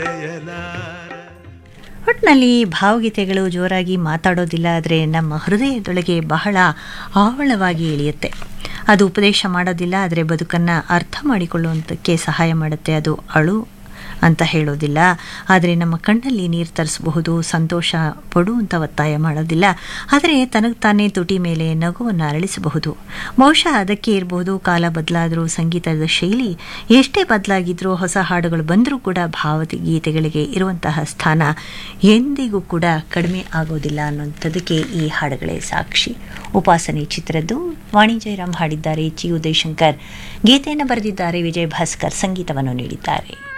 ಒಟ್ಟಿನಲ್ಲಿ ಭಾವಗೀತೆಗಳು ಜೋರಾಗಿ ಮಾತಾಡೋದಿಲ್ಲ ಆದರೆ ನಮ್ಮ ಹೃದಯದೊಳಗೆ ಬಹಳ ಆಳವಾಗಿ ಇಳಿಯುತ್ತೆ ಅದು ಉಪದೇಶ ಮಾಡೋದಿಲ್ಲ ಆದರೆ ಬದುಕನ್ನು ಅರ್ಥ ಮಾಡಿಕೊಳ್ಳುವಂಥಕ್ಕೆ ಸಹಾಯ ಮಾಡುತ್ತೆ ಅದು ಅಳು ಅಂತ ಹೇಳೋದಿಲ್ಲ ಆದರೆ ನಮ್ಮ ಕಣ್ಣಲ್ಲಿ ನೀರು ತರಿಸಬಹುದು ಸಂತೋಷ ಪಡು ಅಂತ ಒತ್ತಾಯ ಮಾಡೋದಿಲ್ಲ ಆದರೆ ತನಗೆ ತಾನೇ ತುಟಿ ಮೇಲೆ ನಗುವನ್ನು ಅರಳಿಸಬಹುದು ಬಹುಶಃ ಅದಕ್ಕೆ ಇರಬಹುದು ಕಾಲ ಬದಲಾದರೂ ಸಂಗೀತದ ಶೈಲಿ ಎಷ್ಟೇ ಬದಲಾಗಿದ್ರೂ ಹೊಸ ಹಾಡುಗಳು ಬಂದರೂ ಕೂಡ ಭಾವಗೀತೆಗಳಿಗೆ ಇರುವಂತಹ ಸ್ಥಾನ ಎಂದಿಗೂ ಕೂಡ ಕಡಿಮೆ ಆಗೋದಿಲ್ಲ ಅನ್ನೋಂಥದ್ದಕ್ಕೆ ಈ ಹಾಡುಗಳೇ ಸಾಕ್ಷಿ ಉಪಾಸನೆ ಚಿತ್ರದ್ದು ವಾಣಿ ಜಯರಾಮ್ ಹಾಡಿದ್ದಾರೆ ಚಿ ಉದಯಶಂಕರ್ ಗೀತೆಯನ್ನು ಬರೆದಿದ್ದಾರೆ ವಿಜಯ್ ಭಾಸ್ಕರ್ ಸಂಗೀತವನ್ನು ನೀಡಿದ್ದಾರೆ